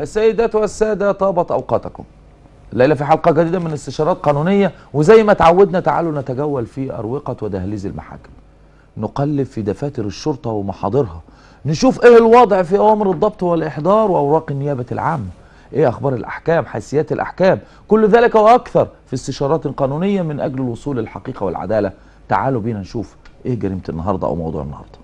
السيدات والسادة طابت أوقاتكم الليلة في حلقة جديدة من استشارات قانونية وزي ما تعودنا تعالوا نتجول في أروقة ودهاليز المحاكم نقلب في دفاتر الشرطة ومحاضرها نشوف ايه الوضع في أوامر الضبط والإحضار وأوراق النيابة العامة ايه أخبار الأحكام حيثيات الأحكام كل ذلك وأكثر في استشارات قانونية من أجل الوصول للحقيقة والعدالة تعالوا بينا نشوف ايه جريمة النهاردة أو موضوع النهاردة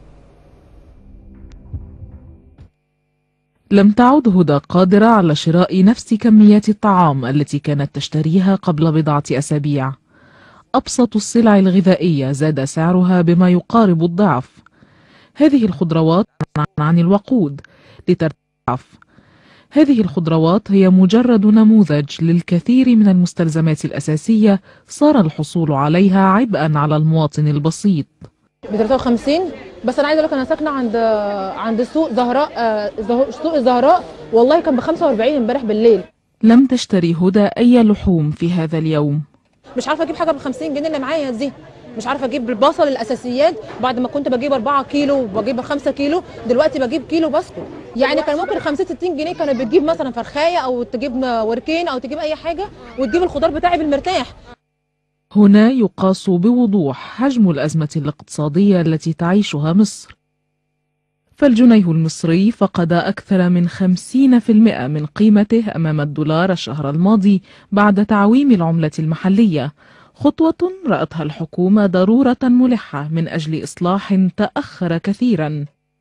لم تعد هدى قادرة على شراء نفس كميات الطعام التي كانت تشتريها قبل بضعة أسابيع أبسط السلع الغذائية زاد سعرها بما يقارب الضعف هذه الخضروات عن الوقود لترتفع هذه الخضروات هي مجرد نموذج للكثير من المستلزمات الأساسية صار الحصول عليها عبئا على المواطن البسيط ب 53 بس انا عايزه اقول لك انا ساكنه عند عند سوق زهراء آه، زه- سوق الزهراء والله كان ب 45 امبارح بالليل لم تشتري هدى أي لحوم في هذا اليوم مش عارفه اجيب حاجه ب 50 جنيه اللي معايا دي مش عارفه اجيب البصل الاساسيات بعد ما كنت بجيب 4 كيلو وبجيب 5 كيلو دلوقتي بجيب كيلو بسكوت يعني كان ممكن 50 60 جنيه كانت بتجيب مثلا فرخايه او تجيب وركين او تجيب اي حاجه وتجيب الخضار بتاعي بالمرتاح هنا يقاس بوضوح حجم الأزمة الاقتصادية التي تعيشها مصر فالجنيه المصري فقد أكثر من 50% من قيمته أمام الدولار الشهر الماضي بعد تعويم العملة المحلية خطوة رأتها الحكومة ضرورة ملحة من أجل إصلاح تأخر كثيرا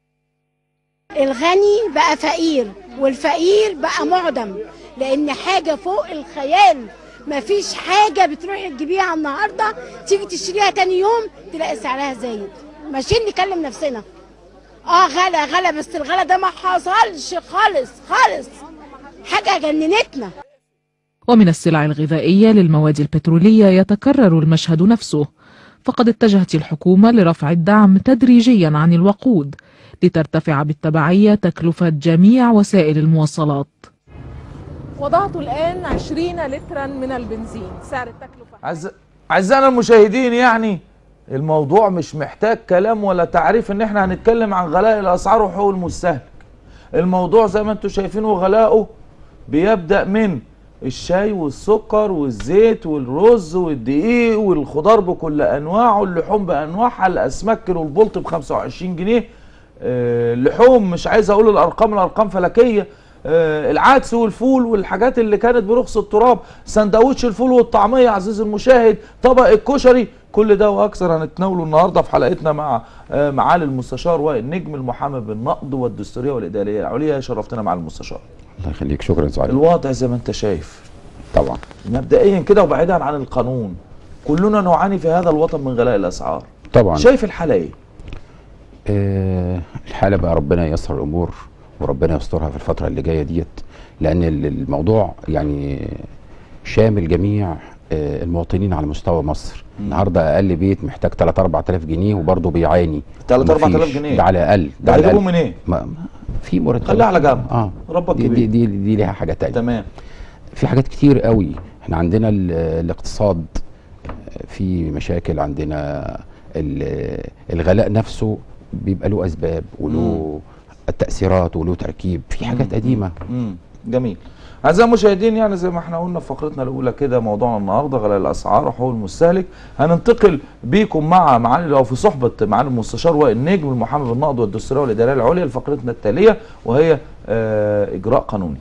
الغني بقى فقير والفقير بقى معدم لان حاجه فوق الخيال مفيش حاجه بتروحي تجيبيها النهارده تيجي تشتريها تاني يوم تلاقي سعرها زايد ماشيين نكلم نفسنا اه غلا غلا بس الغلا ده ما حصلش خالص خالص حاجه جننتنا ومن السلع الغذائية للمواد البترولية يتكرر المشهد نفسه فقد اتجهت الحكومة لرفع الدعم تدريجيا عن الوقود لترتفع بالتبعية تكلفة جميع وسائل المواصلات وضعت الان 20 لترا من البنزين سعر التكلفه عز... أعزائنا المشاهدين يعني الموضوع مش محتاج كلام ولا تعريف ان احنا هنتكلم عن غلاء الاسعار وحقوق المستهلك الموضوع زي ما انتم شايفينه غلاؤه بيبدأ من الشاي والسكر والزيت والرز والدقيق والخضار بكل انواعه اللحوم بانواعها الاسماك كيلو البلط ب 25 جنيه آه، اللحوم مش عايز اقول الارقام الارقام فلكيه آه، العدس والفول والحاجات اللي كانت برخص التراب سندوتش الفول والطعميه عزيزي المشاهد طبق الكشري كل ده واكثر هنتناوله النهارده في حلقتنا مع آه، معالي المستشار والنجم المحامي بالنقد والدستوريه والاداريه العليا شرفتنا مع المستشار الله يخليك شكرا سعيد الوضع زي ما انت شايف طبعا مبدئيا كده وبعيدا عن القانون كلنا نعاني في هذا الوطن من غلاء الاسعار طبعا شايف الحاله ايه آه الحاله بقى ربنا ييسر الامور وربنا يسترها في الفتره اللي جايه ديت لان ال- الموضوع يعني شامل جميع آه المواطنين على مستوى مصر النهارده اقل بيت محتاج 3 4000 جنيه وبرضه بيعاني 3 مفيش. 4000 جنيه ده على الاقل ده على هيجيبهم الأقل. منين ما ما- في مرتبات خليها على جنب اه ربك دي, كبير. دي, دي, دي ليها حاجه تانية تمام في حاجات كتير قوي احنا عندنا ال- الاقتصاد في مشاكل عندنا ال- الغلاء نفسه بيبقى له اسباب وله التاثيرات وله تركيب في حاجات قديمه امم جميل اعزائي المشاهدين يعني زي ما احنا قلنا في فقرتنا الاولى كده موضوعنا النهارده غلاء الاسعار وحقوق المستهلك هننتقل بيكم مع معالي او في صحبه معالي المستشار وائل نجم المحامي بالنقد والدستوريه والاداريه العليا لفقرتنا التاليه وهي آه اجراء قانوني.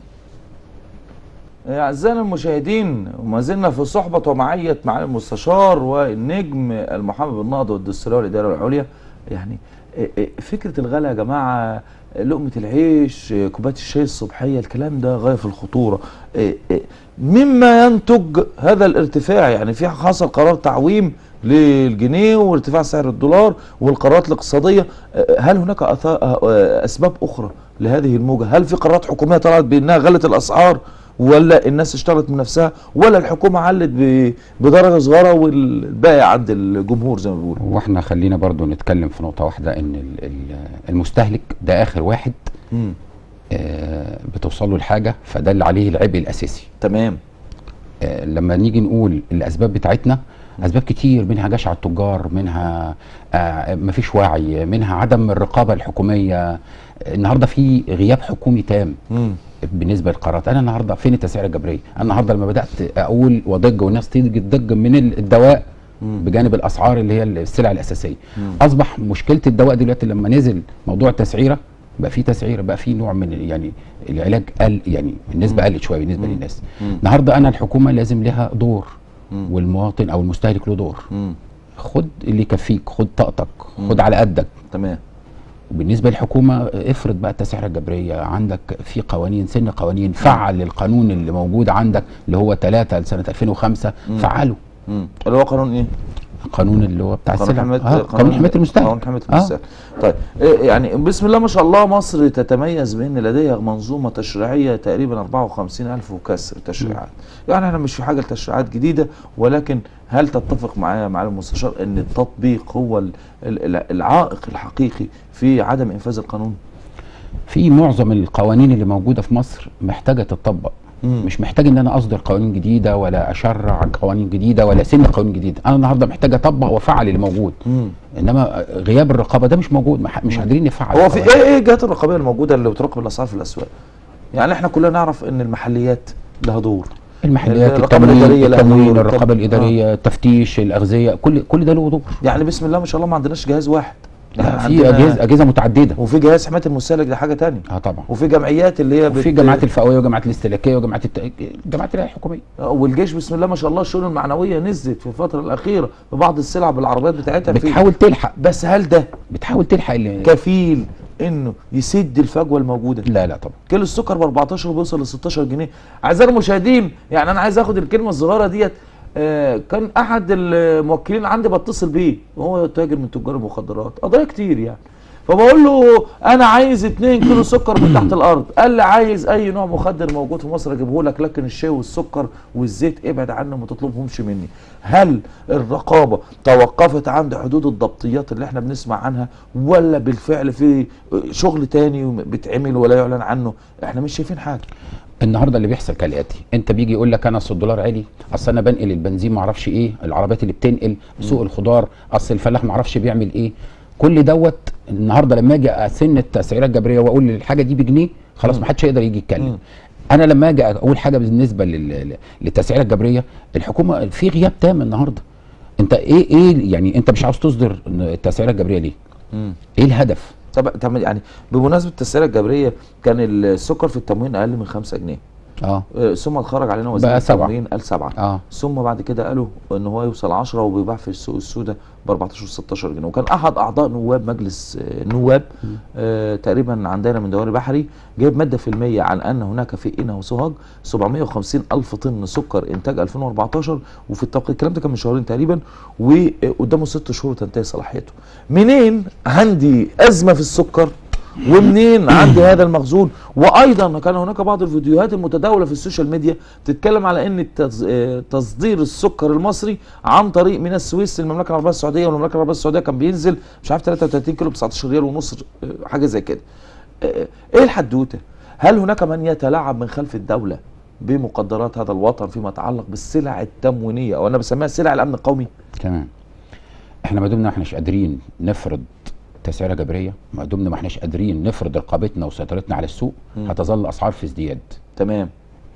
أعزائنا المشاهدين وما زلنا في صحبة ومعية معالي المستشار والنجم المحامي بالنقد والدستورية والإدارة العليا يعني إيه إيه فكرة الغلا يا جماعة لقمة العيش إيه كوباية الشاي الصبحية الكلام ده غاية في الخطورة إيه إيه مما ينتج هذا الارتفاع يعني في حصل قرار تعويم للجنيه وارتفاع سعر الدولار والقرارات الاقتصادية إيه هل هناك أثا- آه، أسباب أخرى لهذه الموجة هل في قرارات حكومية طلعت بأنها غلت الأسعار ولا الناس اشتغلت من نفسها ولا الحكومه علت ب- بدرجه صغيره والباقي عند الجمهور زي ما بيقولوا واحنا خلينا برضو نتكلم في نقطه واحده ان ال- ال- المستهلك ده اخر واحد مم. آه، بتوصل له الحاجه فده اللي عليه العبء الاساسي تمام آه، لما نيجي نقول الاسباب بتاعتنا اسباب كتير منها جشع التجار منها آه، مفيش وعي منها عدم الرقابه الحكوميه النهارده في غياب حكومي تام مم. بالنسبه للقرارات انا النهارده فين التسعيره الجبريه انا النهارده لما بدات اقول وضج والناس تيجي تضج من الدواء بجانب الاسعار اللي هي السلع الاساسيه اصبح مشكله الدواء دلوقتي لما نزل موضوع التسعيره بقى في تسعيره بقى في نوع من يعني العلاج قل يعني النسبه قلت شويه بالنسبه للناس النهارده انا الحكومه لازم لها دور والمواطن او المستهلك له دور مم. خد اللي يكفيك خد طاقتك خد على قدك تمام وبالنسبه للحكومه افرض بقى التسعيره الجبريه عندك في قوانين سن قوانين فعل القانون اللي موجود عندك اللي هو 3 لسنه 2005 فعله مم. اللي هو قانون ايه؟ القانون اللي هو بتاع قانون السلع حماية آه قانون حمايه المستهلك قانون حماية آه. المستهلك طيب إيه يعني بسم الله ما شاء الله مصر تتميز بان لديها منظومه تشريعيه تقريبا 54 الف وكسر تشريعات يعني احنا مش في حاجه لتشريعات جديده ولكن هل تتفق معايا معالي المستشار ان التطبيق هو ال- ال- ال- العائق الحقيقي في عدم انفاذ القانون؟ في معظم القوانين اللي موجوده في مصر محتاجه تطبق مم. مش محتاج ان انا اصدر قوانين جديده ولا اشرع قوانين جديده ولا سن قوانين جديده انا النهارده محتاج اطبق وافعل اللي موجود مم. انما غياب الرقابه ده مش موجود مح- مش قادرين نفعل هو في القوانين. ايه ايه الجهات الرقابيه الموجوده اللي بتراقب الاسعار في الاسواق؟ يعني احنا كلنا نعرف ان المحليات لها دور المحليات الرقابة التموين الإدارية لها التموين دور، الرقابه التم- الاداريه التفتيش الاغذيه كل كل ده له دور يعني بسم الله ما شاء الله ما عندناش جهاز واحد لا، إحنا في عندنا- اجهزه اجهزه متعدده وفي جهاز حمايه المستهلك ده حاجه تانية اه طبعا وفي جمعيات اللي هي وفي جامعات الفئويه وجامعات الاستهلاكيه وجامعات الت... الجامعات الحكوميه والجيش بسم الله ما شاء الله الشؤون المعنويه نزلت في الفتره الاخيره في بعض السلع بالعربيات بتاعتها في بتحاول تلحق بس هل ده بتحاول تلحق اللي... كفيل انه يسد الفجوه الموجوده لا لا طبعا كيلو السكر ب 14 وبيوصل ل 16 جنيه اعزائي المشاهدين يعني انا عايز اخد الكلمه الصغيره ديت آه كان احد الموكلين عندي بتصل بيه وهو تاجر من تجار المخدرات قضايا كتير يعني فبقول له انا عايز 2 كيلو سكر من تحت الارض قال لي عايز اي نوع مخدر موجود في مصر اجيبه لك لكن الشاي والسكر والزيت ابعد عنه ما تطلبهمش مني هل الرقابه توقفت عند حدود الضبطيات اللي احنا بنسمع عنها ولا بالفعل في شغل تاني بيتعمل ولا يعلن عنه احنا مش شايفين حاجه النهارده اللي بيحصل كالاتي انت بيجي يقول لك انا اصل الدولار عالي اصل انا بنقل البنزين ما اعرفش ايه العربيات اللي بتنقل سوق الخضار اصل الفلاح ما اعرفش بيعمل ايه كل دوت النهارده لما اجي اسن التسعيره الجبريه واقول الحاجه دي بجنيه خلاص ما حدش هيقدر يجي يتكلم انا لما اجي اقول حاجه بالنسبه لل- للتسعيره الجبريه الحكومه في غياب تام النهارده انت ايه ايه يعني انت مش عاوز تصدر التسعيره الجبريه ليه ايه الهدف طب طب يعني بمناسبه التسعيره الجبريه كان السكر في التموين اقل من 5 جنيه اه آه، ثم اتخرج علينا وزير بقى سبعة. التموين قال 7 اه ثم بعد كده قالوا ان هو يوصل 10 وبيباع في السوق السوداء ب 14 و 16 جنيه وكان احد اعضاء نواب مجلس آه، النواب آه تقريبا عندنا من دواري بحري جايب ماده في المية عن ان هناك في قنا وسوهاج 750 الف طن سكر انتاج 2014 وفي التوقيت الكلام ده كان من شهرين تقريبا وقدامه ست شهور تنتهي صلاحيته منين عندي ازمه في السكر ومنين عندي هذا المخزون وايضا كان هناك بعض الفيديوهات المتداوله في السوشيال ميديا تتكلم على ان التز- آه، تصدير السكر المصري عن طريق من السويس للمملكه العربيه السعوديه والمملكه العربيه السعوديه كان بينزل مش عارف 33 كيلو ب 19 ريال ونص آه، حاجه زي كده آه، ايه الحدوته هل هناك من يتلاعب من خلف الدوله بمقدرات هذا الوطن فيما يتعلق بالسلع التموينيه او انا بسميها سلع الامن القومي تمام احنا ما دمنا احناش قادرين نفرض تسعيره جبريه ما دمنا ما احناش قادرين نفرض رقابتنا وسيطرتنا على السوق مم. هتظل الاسعار في ازدياد تمام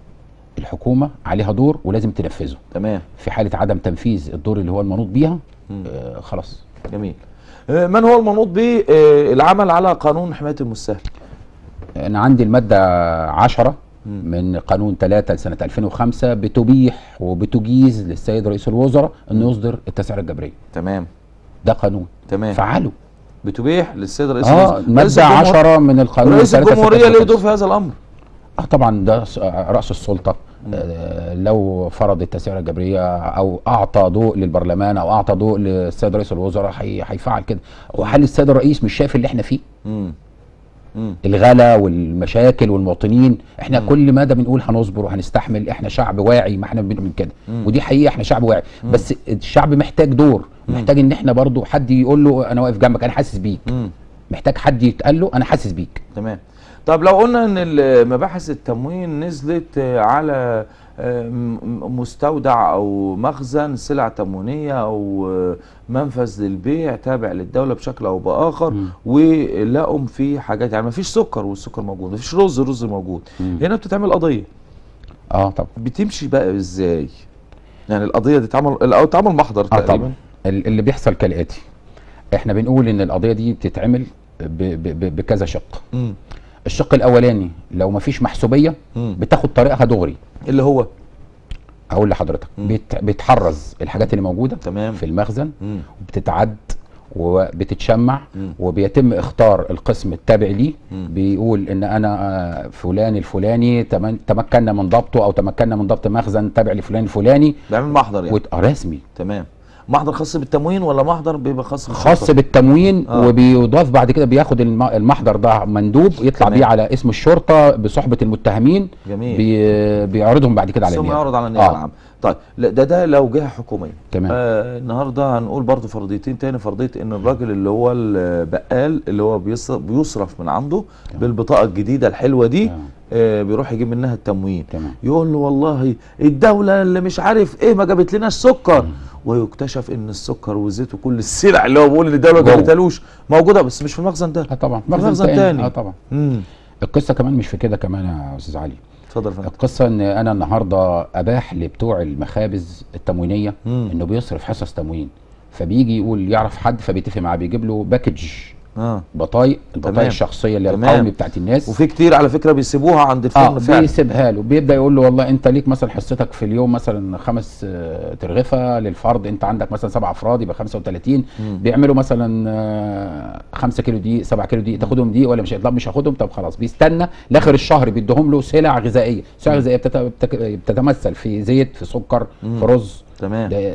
الحكومه عليها دور ولازم تنفذه تمام في حاله عدم تنفيذ الدور اللي هو المنوط بيها مم. آه خلاص جميل آه، من هو المنوط به آه، العمل على قانون حمايه المستهلك انا عندي الماده 10 مم. من قانون 3 لسنه 2005 بتبيح وبتجيز للسيد رئيس الوزراء انه يصدر التسعيره الجبريه تمام ده قانون تمام فعله بتبيح للسيد رئيس اه الوزراء. رئيس ماده الجمهور- 10 من القانون رئيس 3 الجمهوريه ستة ليه دور خمسة. في هذا الامر اه طبعا ده س- راس السلطه آه لو فرض التسعيره الجبريه او اعطى ضوء للبرلمان او اعطى ضوء للسيد رئيس الوزراء هي- هيفعل كده وهل السيد الرئيس مش شايف اللي احنا فيه امم امم الغلا والمشاكل والمواطنين احنا كل مدى بنقول هنصبر وهنستحمل احنا شعب واعي ما احنا بنقول من كده ودي حقيقه احنا شعب واعي بس الشعب محتاج دور محتاج ان احنا برضو حد يقول له انا واقف جنبك انا حاسس بيك امم محتاج حد يتقال له انا حاسس بيك تمام طب لو قلنا ان ال- مباحث التموين نزلت آه، على آه، م- م- مستودع او مخزن سلع تموينيه او آه، منفذ للبيع تابع للدوله بشكل او باخر مم. ولقوا في حاجات يعني مفيش سكر والسكر موجود مفيش رز الرز موجود مم. هنا بتتعمل قضيه اه طبعا بتمشي بقى ازاي يعني القضيه دي اتعمل او اتعمل محضر اه تقريبا طبعا ال- اللي بيحصل كالاتي احنا بنقول ان القضيه دي بتتعمل ب- ب- ب- بكذا شق مم. الشق الاولاني لو مفيش محسوبيه مم. بتاخد طريقها دغري اللي هو اقول لحضرتك مم. بت- بتحرز الحاجات اللي موجوده تمام. في المخزن مم. وبتتعد وبتتشمع مم. وبيتم اختار القسم التابع ليه مم. بيقول ان انا آه، فلان الفلاني تمن- تمكنا من ضبطه او تمكنا من ضبط مخزن تابع لفلان الفلاني بيعمل محضر يعني وت- آه، رسمي تمام محضر خاص بالتموين ولا محضر بيبقى خاص خاص بالشرطة؟ بالتموين آه. وبيضاف بعد كده بياخد الم- المحضر ده مندوب يطلع تمام. بيه على اسم الشرطه بصحبه المتهمين جميل. بي بيعرضهم بعد كده على ثم النيابه يعرض على النيابه آه. العامه طيب لا ده ده لو جهه حكوميه تمام. آه النهارده هنقول برضو فرضيتين تاني فرضيه ان الراجل اللي هو البقال اللي هو بيصرف, بيصرف من عنده بالبطاقه الجديده الحلوه دي تمام. آه بيروح يجيب منها التموين تمام. يقول له والله الدوله اللي مش عارف ايه ما جابت لنا السكر ويكتشف ان السكر والزيت وكل السلع اللي هو بيقول ان الدوله ما جوه. جابتهالوش موجوده بس مش في المخزن ده اه طبعا في مخزن تاني. اه طبعا امم القصه كمان مش في كده كمان يا استاذ علي اتفضل يا فندم القصه ان انا النهارده اباح لبتوع المخابز التموينيه مم. انه بيصرف حصص تموين فبيجي يقول يعرف حد فبيتفق معاه بيجيب له باكج اه بطايق البطايق تمام. الشخصيه اللي هي تمام. القومي بتاعت الناس وفي كتير على فكره بيسيبوها عند الفرن اه فعلا بيسيبها له بيبدا يقول له والله انت ليك مثلا حصتك في اليوم مثلا خمس آه، ترغفه للفرد انت عندك مثلا سبع افراد يبقى 35 بيعملوا مثلا 5 كيلو دقيق 7 كيلو دقيق تاخدهم دقيق ولا مش طب مش هاخدهم طب خلاص بيستنى لاخر الشهر بيديهم له سلع غذائيه سلع غذائيه بتت- بتك- بتتمثل في زيت في سكر في رز تمام ده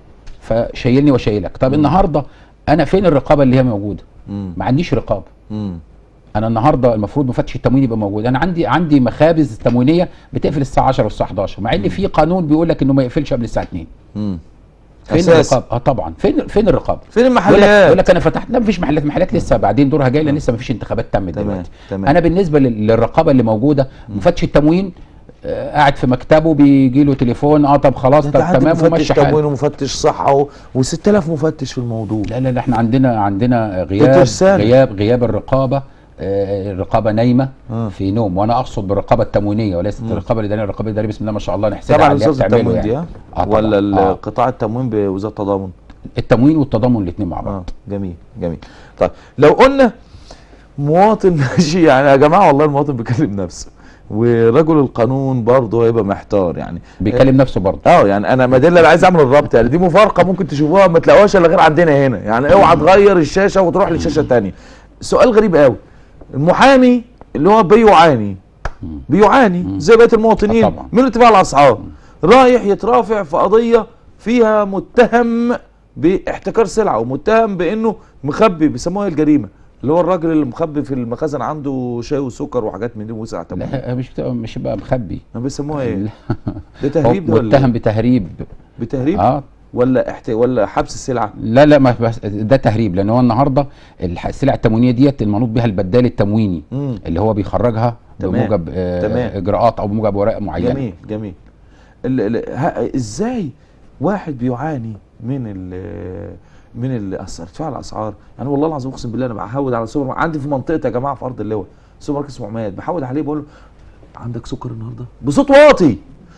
فشايلني وشايلك طب النهارده انا فين الرقابه اللي هي موجوده مم. ما عنديش رقابه مم. انا النهارده المفروض مفتش التموين يبقى موجود انا عندي عندي مخابز تموينيه بتقفل الساعه 10 والساعه 11 مع ان في قانون بيقول لك انه ما يقفلش قبل الساعه 2 مم. فين أساس. الرقابه اه طبعا فين فين الرقابه فين يقول لك المحلات يقول لك انا فتحت لا مفيش محلات محلات لسه بعدين دورها جاي لان لسه مفيش انتخابات تمت تمام، دلوقتي تمام. انا بالنسبه لل- للرقابه اللي موجوده مفتش التموين آه، قاعد في مكتبه بيجي له تليفون اه طب خلاص ده طب انت عندك تمام مفتش ومشي تموين حالك ومفتش صحه و... و6000 مفتش في الموضوع لا لا لا احنا عندنا عندنا غياب ترسانة. غياب غياب الرقابه آه، الرقابه نايمه آه. في نوم وانا اقصد بالرقابه التموينيه وليست الرقابه الاداريه الرقابه الاداريه بسم الله ما شاء الله نحسدها تبع على اللي هي وزاره بتعمله التموين دي يعني. ها؟ آه طبعاً. ولا ال- آه. قطاع التموين بوزاره التضامن التموين والتضامن الاثنين مع بعض اه جميل جميل طيب لو قلنا مواطن ماشي يعني يا جماعه والله المواطن بيكلم نفسه ورجل القانون برضه هيبقى محتار يعني بيكلم نفسه برضه اه يعني انا ما ده اللي عايز اعمل الربط يعني دي مفارقه ممكن تشوفوها ما تلاقوهاش الا غير عندنا هنا يعني اوعى تغير الشاشه وتروح للشاشه الثانيه سؤال غريب قوي المحامي اللي هو بيعاني بيعاني زي بقيه المواطنين آه طبعا. من ارتفاع الاسعار رايح يترافع في قضيه فيها متهم باحتكار سلعه ومتهم بانه مخبي بيسموها إيه الجريمه اللي هو الراجل اللي مخبي في المخازن عنده شاي وسكر وحاجات من دي وسع تمام لا مش بتبقى مش بقى مخبي بيسموها ايه لا. ده هو تهريب ده ولا متهم إيه؟ بتهريب بتهريب اه ولا احت... ولا حبس السلعه لا لا ما بس ده تهريب لان هو النهارده الح- السلع التموينيه ديت المنوط بها البدال التمويني مم. اللي هو بيخرجها تمام. بموجب آه تمام. اجراءات او بموجب اوراق معينه جميل جميل ال... ال... ها... ازاي واحد بيعاني من ال... من ال... أس- ارتفاع الاسعار يعني والله العظيم اقسم بالله انا بحود على سوبر ماركت عندي في منطقتي يا جماعه في ارض اللواء سوبر ماركت اسمه عماد بحود عليه بقول له عندك سكر النهارده بصوت واطي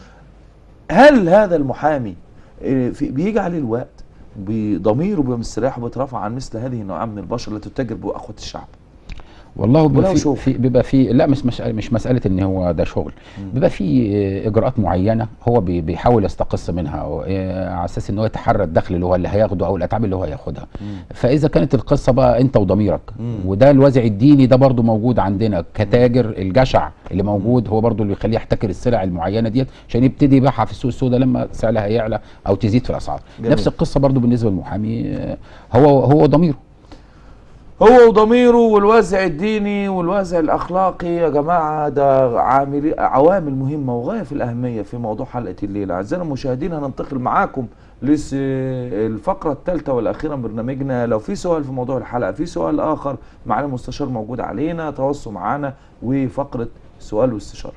هل هذا المحامي آه، في بيجي عليه الوقت بضميره بيبقى مستريح وبيترافع عن مثل هذه النوعيه من البشر التي تتاجر باخوه الشعب والله ولو بيبقى في, شغل. في بيبقى في لا مش مش مش مساله ان هو ده شغل بيبقى في آه، اجراءات معينه هو بي- بيحاول يستقص منها و- آه، على اساس ان هو يتحرى الدخل اللي هو اللي هياخده او الاتعاب اللي هو هياخدها فاذا كانت القصه بقى انت وضميرك وده الوازع الديني ده برضو موجود عندنا كتاجر الجشع اللي موجود هو برضو اللي يخليه يحتكر السلع المعينه ديت عشان يبتدي يبيعها في السوق السوداء لما سعرها يعلى او تزيد في الاسعار جميل. نفس القصه برضو بالنسبه للمحامي آه، هو هو ضميره هو وضميره والوازع الديني والوازع الاخلاقي يا جماعه ده عامل عوامل مهمه وغايه في الاهميه في موضوع حلقه الليله اعزائنا المشاهدين هننتقل معاكم لسه الفقره الثالثه والاخيره من برنامجنا لو في سؤال في موضوع الحلقه في سؤال اخر معالي المستشار موجود علينا تواصلوا معانا وفقره سؤال واستشاره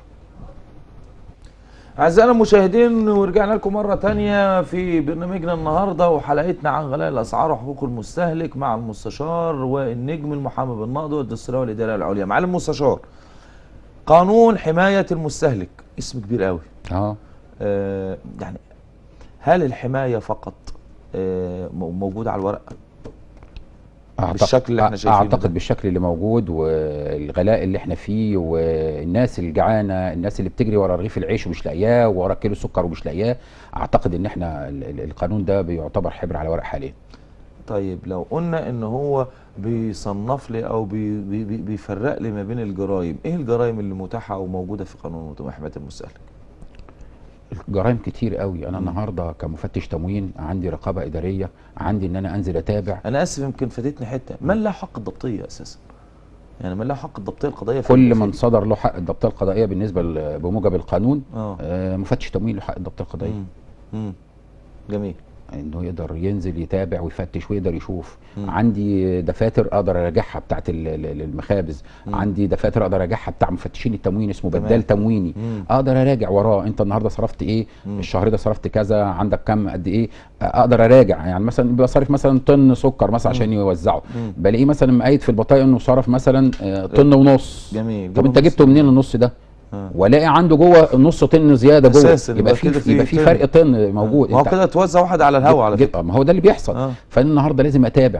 أعزائنا المشاهدين ورجعنا لكم مرة تانية في برنامجنا النهاردة وحلقتنا عن غلاء الأسعار وحقوق المستهلك مع المستشار والنجم المحامي بالنقد والدستورية والإدارة العليا معالي المستشار قانون حماية المستهلك اسم كبير قوي اه آه يعني هل الحماية فقط آه مو- موجودة على الورق أعتقد- بالشكل اللي احنا شايفينه ده. اعتقد بالشكل اللي موجود والغلاء اللي احنا فيه والناس الجعانه الناس اللي بتجري ورا رغيف العيش ومش لاقياه ورا كيلو سكر ومش لاقياه اعتقد ان احنا ال- ال- القانون ده بيعتبر حبر على ورق حاليا طيب لو قلنا ان هو بيصنف لي او بي بي بي- بيفرق لي ما بين الجرائم ايه الجرائم اللي متاحة او موجودة في قانون حماية المستهلك الجرائم كتير قوي انا النهارده كمفتش تموين عندي رقابه اداريه عندي ان انا انزل اتابع انا اسف يمكن فاتتني حته من له حق الضبطيه اساسا يعني من له حق الضبطيه القضائيه في كل في- من صدر له حق الضبطيه القضائيه بالنسبه ل- بموجب القانون اه آه، مفتش تموين له حق الضبطيه القضائيه مم. مم. جميل انه يقدر ينزل يتابع ويفتش ويقدر يشوف مم. عندي دفاتر اقدر اراجعها بتاعت ال- ال- المخابز مم. عندي دفاتر اقدر اراجعها بتاع مفتشين التموين اسمه تمام. بدال تمويني مم. اقدر اراجع وراه انت النهارده صرفت ايه مم. الشهر ده صرفت كذا عندك كم قد ايه اقدر اراجع يعني مثلا بيبقى صارف مثلا طن سكر مثلا عشان يوزعه مم. بلاقيه مثلا مقايد في البطايق انه صرف مثلا آه، طن ونص جميل طب انت جميل. جبته منين النص ده آه. والاقي عنده جوه نص طن زياده جوه أساساً، يبقى يبقى في كده في يبقى في طن. فرق طن موجود ما هو انت- كده توزع واحد على الهوا على جد- فكره ما هو ده اللي بيحصل آه. فانا النهارده لازم اتابع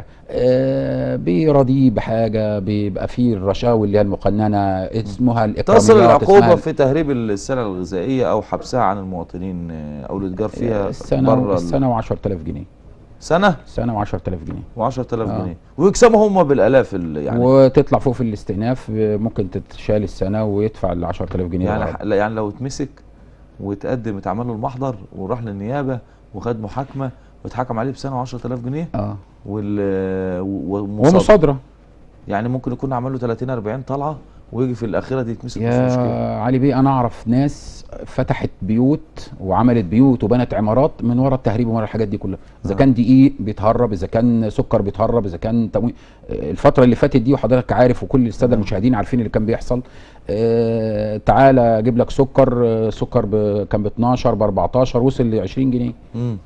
آه بيراضيه بحاجه بيبقى فيه الرشاوي اللي هي المقننه اسمها الاكراميات تصل العقوبه اسمها في تهريب السلع الغذائيه او حبسها عن المواطنين آه، او الاتجار فيها السنه بره السنه و10000 جنيه سنه سنه و10000 جنيه و10000 آه. جنيه ويكسبوا هم بالالاف ال- يعني وتطلع فوق في الاستئناف آه، ممكن تتشال السنه ويدفع ال 10000 جنيه يعني الغرض. ح- لا، يعني لو اتمسك وتقدم اتعمل له المحضر وراح للنيابه وخد محاكمه واتحكم عليه بسنه و10000 جنيه اه وال و- ومصادرة. ومصادره يعني ممكن يكون عمل له 30 40 طلعه ويجي في الاخيره دي يتمسك مش مشكله يا علي بيه انا اعرف ناس فتحت بيوت وعملت بيوت وبنت عمارات من ورا التهريب ومن ورا الحاجات دي كلها اذا آه. كان دقيق بيتهرب اذا كان سكر بيتهرب اذا كان تموين آه، الفتره اللي فاتت دي وحضرتك عارف وكل الساده آه. المشاهدين عارفين اللي كان بيحصل آه تعالى اجيب لك سكر آه، سكر ب... كان ب 12 ب 14 وصل ل 20 جنيه مم.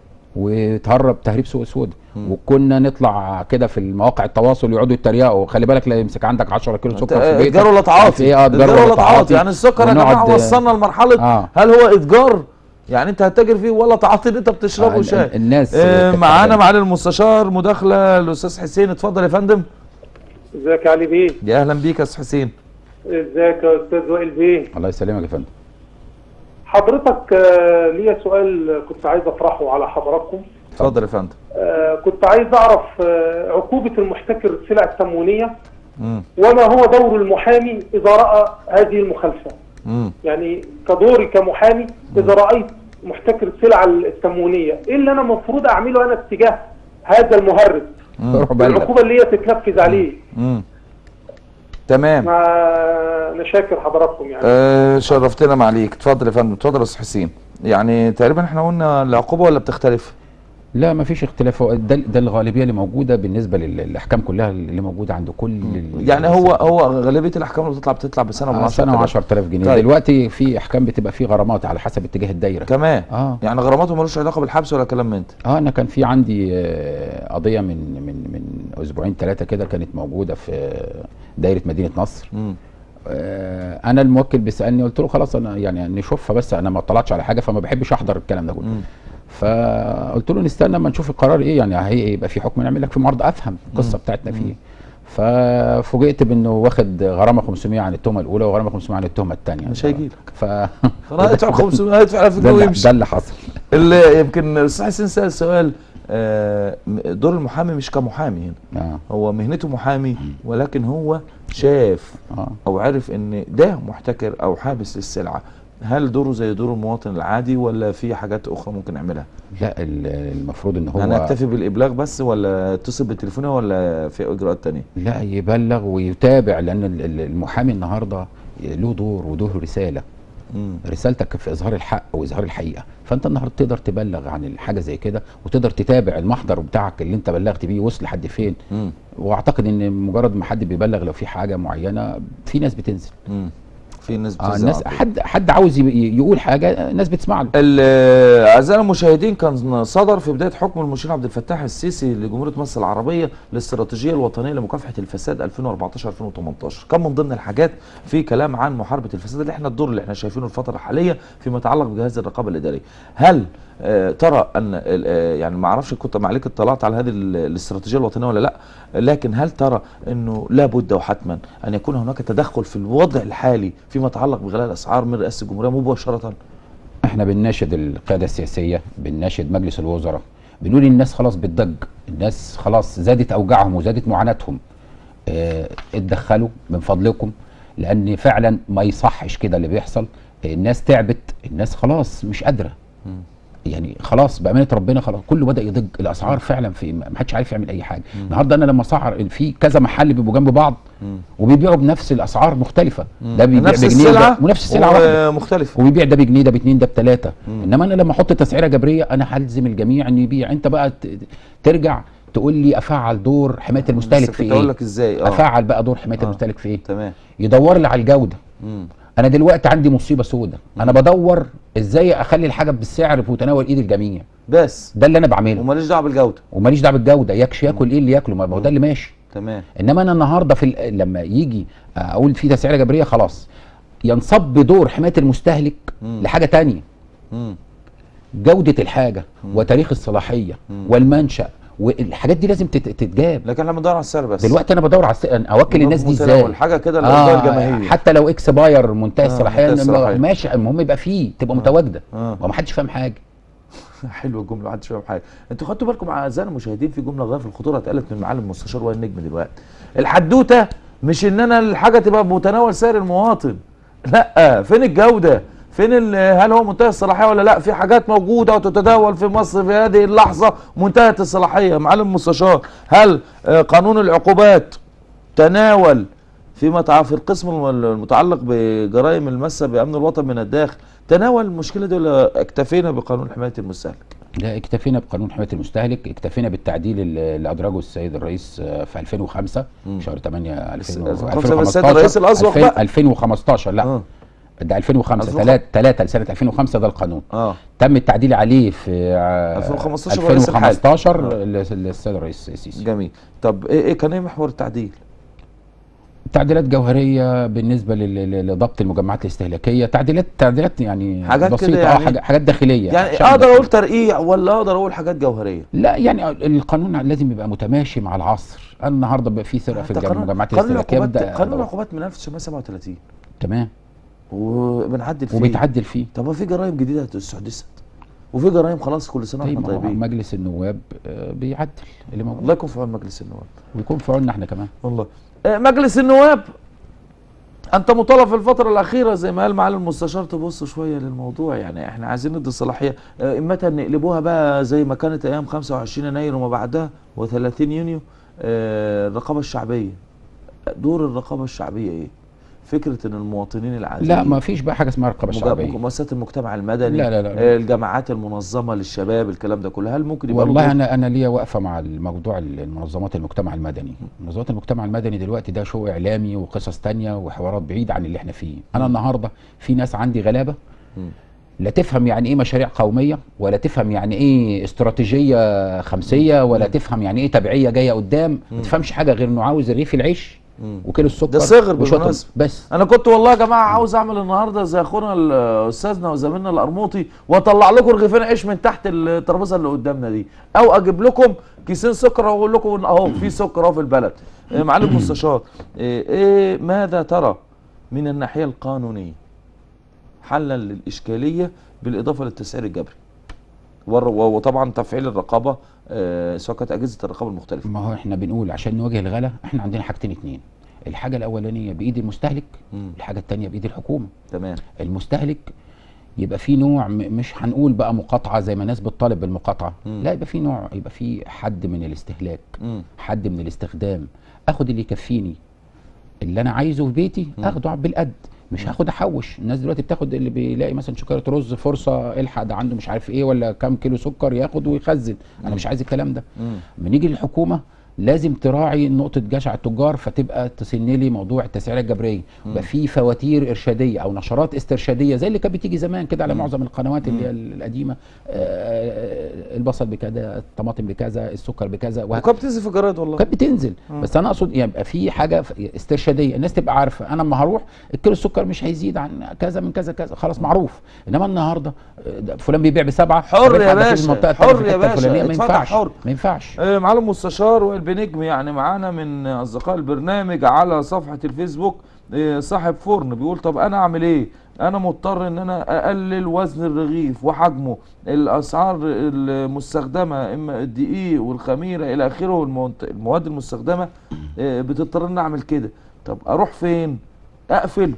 وتهرب تهريب سوق اسود مم. وكنا نطلع كده في المواقع التواصل يقعدوا يتريقوا خلي بالك لا يمسك عندك 10 كيلو انت سكر في بيتك اتجار ولا عارف تعاطي ايه اه اتجار ولا تعاطي يعني السكر يا جماعه ونقعد- وصلنا لمرحله اه هل هو اتجار يعني انت هتتاجر فيه ولا تعاطي اللي انت بتشربه آه، ال- شاي الناس آه كانت معانا تعبانة. معالي المستشار مداخله الاستاذ حسين اتفضل يا فندم ازيك يا علي بيه يا اهلا بيك يا استاذ حسين ازيك يا استاذ وائل بيه الله يسلمك يا فندم حضرتك آه، ليا سؤال كنت عايز اطرحه على حضراتكم اتفضل يا فندم آه، كنت عايز اعرف آه، عقوبة المحتكر السلع التموينية مم. وما هو دور المحامي اذا راى هذه المخالفة مم. يعني كدوري كمحامي اذا رايت محتكر السلع التموينيه ايه اللي انا المفروض اعمله انا اتجاه هذا المهرب روح بلغ العقوبه اللي هي تتنفذ عليه مم. تمام مع انا شاكر حضراتكم يعني آه شرفتنا معاليك اتفضل يا فندم اتفضل يا استاذ حسين يعني تقريبا احنا قلنا العقوبه ولا بتختلف لا ما فيش اختلاف هو ده, ده الغالبيه اللي موجوده بالنسبه لل- للاحكام كلها اللي موجوده عند كل ال- يعني هو هو غالبيه الاحكام اللي بتطلع بتطلع بسنه آه، و سنه 10000 جنيه طيب. دلوقتي في احكام بتبقى في غرامات على حسب اتجاه الدايره كمان اه يعني غراماته ملوش علاقه بالحبس ولا كلام من انت اه انا كان في عندي آه، قضيه من من من اسبوعين ثلاثه كده كانت موجوده في آه، دايره مدينه نصر مم. آه، انا الموكل بيسالني قلت له خلاص انا يعني نشوفها بس انا ما اطلعتش على حاجه فما بحبش احضر الكلام ده كله مم. فقلت له نستنى اما نشوف القرار ايه يعني هي يبقى في حكم نعمل لك في معارضه افهم القصه بتاعتنا فيه ففوجئت بانه واخد غرامه 500 عن التهمه الاولى وغرامه 500 عن التهمه الثانيه مش هيجيلك. ف خلاص ادفع 500 ادفع 1000 ده جنيه اللي, ويمشي ده اللي حصل اللي يمكن الاستاذ حسين سال سؤال آه، دور المحامي مش كمحامي هنا اه هو مهنته محامي ولكن هو شاف اه او عرف ان ده محتكر او حابس للسلعه هل دوره زي دور المواطن العادي ولا في حاجات اخرى ممكن نعملها؟ لا ال- المفروض ان هو يعني اكتفي بالابلاغ بس ولا اتصل بالتليفون ولا في اجراءات تانية؟ لا يبلغ ويتابع لان ال- ال- المحامي النهارده له دور وله رساله مم. رسالتك في اظهار الحق واظهار الحقيقه فانت النهارده تقدر تبلغ عن الحاجه زي كده وتقدر تتابع المحضر بتاعك اللي انت بلغت بيه وصل لحد فين مم. واعتقد ان مجرد ما حد بيبلغ لو في حاجه معينه في ناس بتنزل مم. في ناس اه بتنزل الناس على طول. حد حد عاوز ي- يقول حاجه ناس بتسمع له ال- اعزائي المشاهدين كان صدر في بدايه حكم المشير عبد الفتاح السيسي لجمهوريه مصر العربيه الاستراتيجيه الوطنيه لمكافحه الفساد 2014 2018 كان من ضمن الحاجات في كلام عن محاربه الفساد اللي احنا الدور اللي احنا شايفينه الفتره الحاليه فيما يتعلق بجهاز الرقابه الاداريه هل آه، ترى ان ال- آه، يعني ما اعرفش كنت معلك اطلعت على هذه ال- الاستراتيجيه الوطنيه ولا لا لكن هل ترى انه لابد وحتما ان يكون هناك تدخل في الوضع الحالي فيما يتعلق بغلاء الاسعار من رئاسه الجمهوريه مباشره احنا بنناشد القياده السياسيه بنناشد مجلس الوزراء بنقول الناس خلاص بتضج الناس خلاص زادت اوجاعهم وزادت معاناتهم اه اتدخلوا من فضلكم لان فعلا ما يصحش كده اللي بيحصل الناس تعبت الناس خلاص مش قادره يعني خلاص بامانه ربنا خلاص كله بدا يضج الاسعار فعلا في ما حدش عارف يعمل اي حاجه النهارده انا لما اسعر في كذا محل بيبقوا جنب بعض وبيبيعوا بنفس الاسعار مختلفه ده بيبيع نفس بجنيه السلعه وده- ونفس السلعه واحده مختلفه وبيبيع ده بجنيه ده باتنين ده بتلاته انما انا لما احط تسعيره جبريه انا هلزم الجميع انه يبيع انت بقى ت- ترجع تقول لي افعل دور حمايه المستهلك بس في كنت اقول ايه لك ازاي اه افعل بقى دور حمايه آه. المستهلك في ايه تمام يدور لي على الجوده مم. انا دلوقتي عندي مصيبه سودة انا بدور ازاي اخلي الحاجه بالسعر في متناول ايد الجميع بس ده اللي انا بعمله وماليش دعوه بالجوده وماليش دعوه بالجوده يكش ياكل ايه اللي ياكله ما هو ده اللي ماشي تمام انما انا النهارده في ال- لما يجي اقول في تسعيره جبريه خلاص ينصب دور حمايه المستهلك مم. لحاجه تانية مم. جوده الحاجه وتاريخ الصلاحيه والمنشا والحاجات دي لازم تت- تتجاب لكن احنا بندور على السعر بس دلوقتي انا بدور على الس- أنا اوكل الناس دي ازاي متناول، حاجه كده للارضاء الجماهيريه حتى لو اكسباير منتهي آه، الصلاحيه منتهي إنما الصلاحية. ماشي المهم يبقى فيه تبقى متواجده آه. ومحدش فاهم حاجه حلوه الجمله محدش فاهم حاجه انتوا خدتوا بالكم اعزائي المشاهدين في جمله غايه في الخطوره اتقالت من معالي المستشار وائل النجم دلوقتي الحدوته مش ان انا الحاجه تبقى بمتناول سعر المواطن لا فين الجوده فين ال- هل هو منتهي الصلاحيه ولا لا في حاجات موجوده وتتداول في مصر في هذه اللحظه منتهيه الصلاحيه معالي المستشار هل آه، قانون العقوبات تناول فيما تع- في القسم الم- المتعلق بجرائم المسه بامن الوطن من الداخل تناول المشكله دي ولا اكتفينا بقانون حمايه المستهلك لا اكتفينا بقانون حمايه المستهلك اكتفينا بالتعديل اللي اللي ادرجه السيد الرئيس آه، في 2005 مم. شهر 8 بس- 2000 بس خمسة بس السيد الرئيس الأسبق 2000 بقى. 2015 لا اه ده 2005 2005. 3 3 لسنه 2005 ده القانون اه تم التعديل عليه في آه، 2015 بالرئيس الحالي. 2015 آه. للس- للسيد الرئيس السيسي جميل طب ايه ايه كان ايه محور التعديل؟ تعديلات جوهريه بالنسبه لل- لل- لضبط المجمعات الاستهلاكيه تعديلات تعديلات يعني حاجات كده بسيطه اه يعني- حاجات حاجات داخليه يعني عشان اقدر ده- اقول ترقيع ولا اقدر اقول حاجات جوهريه؟ لا يعني القانون لازم يبقى متماشي مع العصر أنا النهارده بقى في سرقه في ده الجامعة- قانون المجمعات قانون الاستهلاكيه العقوبات بدأ قانون أدور. العقوبات من 1937 تمام وبنعدل فيه وبيتعدل فيه طب ما في جرائم جديده استحدثت وفي جرائم خلاص كل سنه طيب واحنا ما هو طيبين مجلس النواب آه، بيعدل اللي الله موجود يكون في عون مجلس النواب ويكون في عوننا احنا كمان والله آه، مجلس النواب انت مطالب في الفتره الاخيره زي ما قال معالي المستشار تبص شويه للموضوع يعني احنا عايزين ندي صلاحيه آه، متى نقلبوها بقى زي ما كانت ايام 25 يناير وما بعدها و30 يونيو آه، الرقابه الشعبيه دور الرقابه الشعبيه ايه فكره ان المواطنين العاديين لا ما فيش بقى حاجه اسمها رقابه مجا- شعبيه مؤسسات المجتمع المدني لا، لا، لا. آه، الجماعات المنظمه للشباب الكلام ده كله هل ممكن يبقى له والله دور؟ انا انا ليا واقفه مع الموضوع المنظمات المجتمع المدني منظمات المجتمع المدني دلوقتي ده شو اعلامي وقصص تانية وحوارات بعيد عن اللي احنا فيه انا النهارده في ناس عندي غلابه مم. لا تفهم يعني ايه مشاريع قوميه ولا تفهم يعني ايه استراتيجيه خمسيه ولا تفهم يعني ايه تبعيه جايه قدام ما تفهمش حاجه غير انه عاوز رغيف العيش مم. وكيلو السكر ده صغر وشوية بالمناسبة. بس انا كنت والله يا جماعه عاوز اعمل النهارده زي اخونا ال- استاذنا وزميلنا القرموطي واطلع لكم رغيفين عيش من تحت الترابيزه اللي قدامنا دي او اجيب لكم كيسين سكر واقول لكم إن اهو في سكر اهو في البلد إيه معالي المستشار إيه, ايه ماذا ترى من الناحيه القانونيه حلا للاشكاليه بالاضافه للتسعير الجبري ور- و- وطبعا تفعيل الرقابه آه، سواء كانت اجهزه الرقابه المختلفه ما هو احنا بنقول عشان نواجه الغلا احنا عندنا حاجتين اتنين الحاجه الاولانيه بايد المستهلك مم. الحاجه الثانيه بايد الحكومه تمام المستهلك يبقى في نوع م- مش هنقول بقى مقاطعه زي ما الناس بتطالب بالمقاطعه مم. لا يبقى في نوع يبقى في حد من الاستهلاك مم. حد من الاستخدام اخد اللي يكفيني اللي انا عايزه في بيتي اخده بالقد مش هاخد احوش الناس دلوقتي بتاخد اللي بيلاقي مثلا شكاره رز فرصه الحق ده عنده مش عارف ايه ولا كام كيلو سكر ياخد ويخزن انا مش عايز الكلام ده بنيجي للحكومه لازم تراعي نقطه جشع التجار فتبقى تسن لي موضوع التسعيره الجبريه يبقى في فواتير ارشاديه او نشرات استرشاديه زي اللي كانت بتيجي زمان كده على معظم القنوات اللي هي القديمه آه، البصل بكذا الطماطم بكذا السكر بكذا وهكذا وكانت بتنزل في الجرايد والله كانت بتنزل بس انا اقصد يبقى في حاجه ف- استرشاديه الناس تبقى عارفه انا لما هروح الكيلو السكر مش هيزيد عن كذا من كذا كذا خلاص معروف انما النهارده آه، ده فلان بيبيع بسبعه حر فبيبيع يا ده في باشا، المنطقة التانية حر في يا الحتة باشا، الفلانية، ما اتفتح ينفعش حر. ما ينفعش آه، معالي المستشار وائل بنجم يعني معانا من اصدقاء البرنامج على صفحه الفيسبوك آه، صاحب فرن بيقول طب انا اعمل ايه انا مضطر ان انا اقلل وزن الرغيف وحجمه الاسعار المستخدمه اما الدقيق والخميره الى اخره والمواد- المواد المستخدمه آه، بتضطر ان اعمل كده طب اروح فين اقفل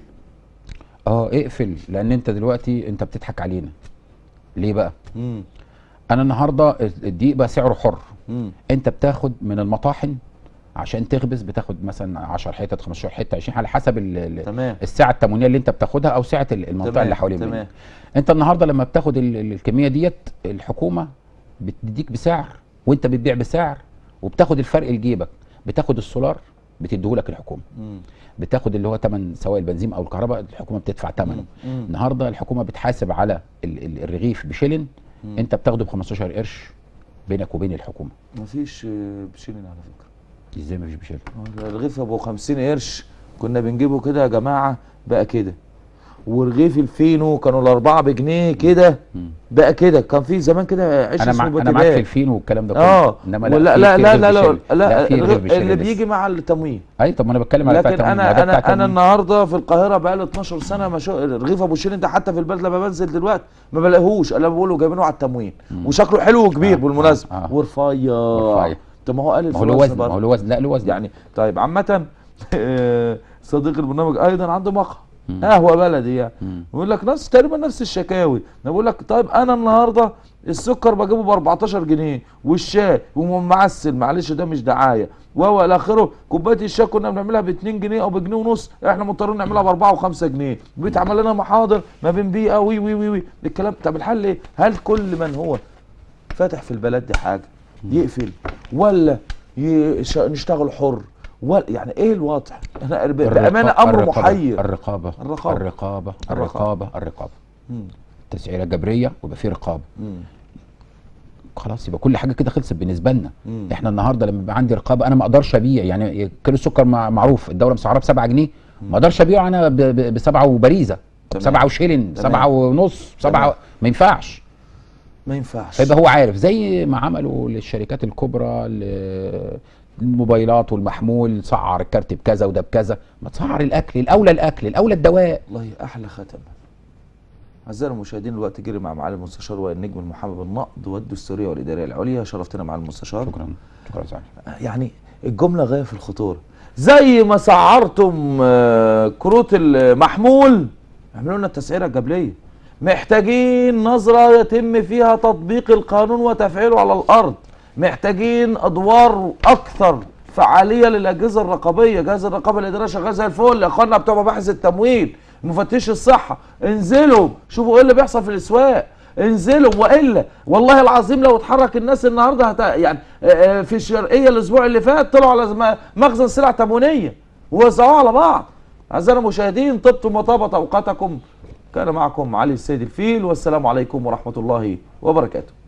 اه اقفل لان انت دلوقتي انت بتضحك علينا ليه بقى انا النهارده الدقيق بقى سعره حر انت بتاخد من المطاحن عشان تخبز بتاخد مثلا 10 حتت 15 حته 20 على حسب ال- ال- تمام. السعه التموينيه اللي انت بتاخدها او سعه ال- المنطقه تمام، اللي حوالين تمام. منك انت النهارده لما بتاخد ال- ال- الكميه ديت الحكومه بتديك بسعر وانت بتبيع بسعر وبتاخد الفرق لجيبك بتاخد السولار بتديهولك الحكومه بتاخد اللي هو ثمن سواء البنزين او الكهرباء الحكومه بتدفع ثمنه مم. النهارده الحكومه بتحاسب على ال- ال- الرغيف بشلن انت بتاخده ب 15 قرش بينك وبين الحكومه مفيش آه، بشيلين على فكره ازاي مفيش بشلن الرغيف ابو 50 قرش كنا بنجيبه كده يا جماعه بقى كده ورغيف الفينو كانوا الاربعه بجنيه كده بقى كده كان في زمان كده عيش انا اسمه مع انا معاك في بتبات الفين والكلام ده كله اه انما لا في- لا في لا رغيف لا لا بشلن. لا في رغيف الرغ- بشلن اللي لسه. بيجي مع التموين اي طب ما انا بتكلم على بتاع لكن التموين. انا ده بتاع انا انا التموين. النهارده في القاهره بقى لي 12 سنه ما شو رغيف ابو شيرين ده حتى في البلد لما بنزل دلوقتي ما بلاقيهوش انا بقوله جايبينه على التموين وشكله حلو وكبير آه، بالمناسبه آه، آه. ورفيع ورفيع. طب ما هو قال ما هو له وزن ما هو له وزن لا له وزن يعني طيب عامة آه، صديق البرنامج ايضا عنده مقهى قهوه بلدي يعني مم. بيقول لك نفس تقريبا نفس الشكاوي انا بقول لك طيب انا النهارده السكر بجيبه ب 14 جنيه والشاي ومعسل معلش ده مش دعايه وهو الى اخره كوبايه الشاي كنا بنعملها ب 2 جنيه او بجنيه ونص احنا مضطرين نعملها ب 4 و5 جنيه بيتعمل لنا محاضر ما بين بيئه وي وي وي وي الكلام طب الحل ايه؟ هل كل من هو فاتح في البلد دي حاجه يقفل ولا يش- نشتغل حر ولا يعني ايه الوضع؟ انا ب- بامانه الرقا- امر الرقابة- محير الرقابه الرقابة. الرقابه الرقابه الرقابه مم. تسعيره جبريه ويبقى في رقابه مم. خلاص يبقى كل حاجه كده خلصت بالنسبه لنا مم. احنا النهارده لما يبقى عندي رقابه انا ما اقدرش ابيع يعني كيلو السكر مع- معروف الدوله مسعراه ب 7 جنيه ما اقدرش ابيعه انا ب- ب- بسبعه وبريزه تمام. بسبعه وشيلن تمام. سبعه ونص سبعه تمام. ما ينفعش ما ينفعش فيبقى هو عارف زي ما عملوا للشركات الكبرى ل- الموبايلات والمحمول سعر الكارت بكذا وده بكذا ما تسعر الاكل الاولى الاكل الاولى الدواء والله احلى ختم اعزائي المشاهدين الوقت جري مع معالي المستشار والنجم المحامي بالنقد والدستوريه والاداريه العليا شرفتنا مع المستشار شكرا شكرا سعد يعني الجمله غايه في الخطوره زي ما سعرتم آه، كروت المحمول اعملوا لنا التسعيره الجبليه محتاجين نظره يتم فيها تطبيق القانون وتفعيله على الارض محتاجين ادوار اكثر فعاليه للاجهزه الرقابيه جهاز الرقابه الاداريه شغال زي الفل يا اخوانا بتوع مباحث التموين مفتش الصحه انزلوا شوفوا ايه اللي بيحصل في الاسواق انزلوا والا والله العظيم لو اتحرك الناس النهارده هت... يعني آه، آه، في الشرقيه الاسبوع اللي فات طلعوا على م- مخزن سلع تموينيه ووزعوها على بعض اعزائنا المشاهدين طبتم وطابت اوقاتكم كان معكم علي السيد الفيل والسلام عليكم ورحمه الله وبركاته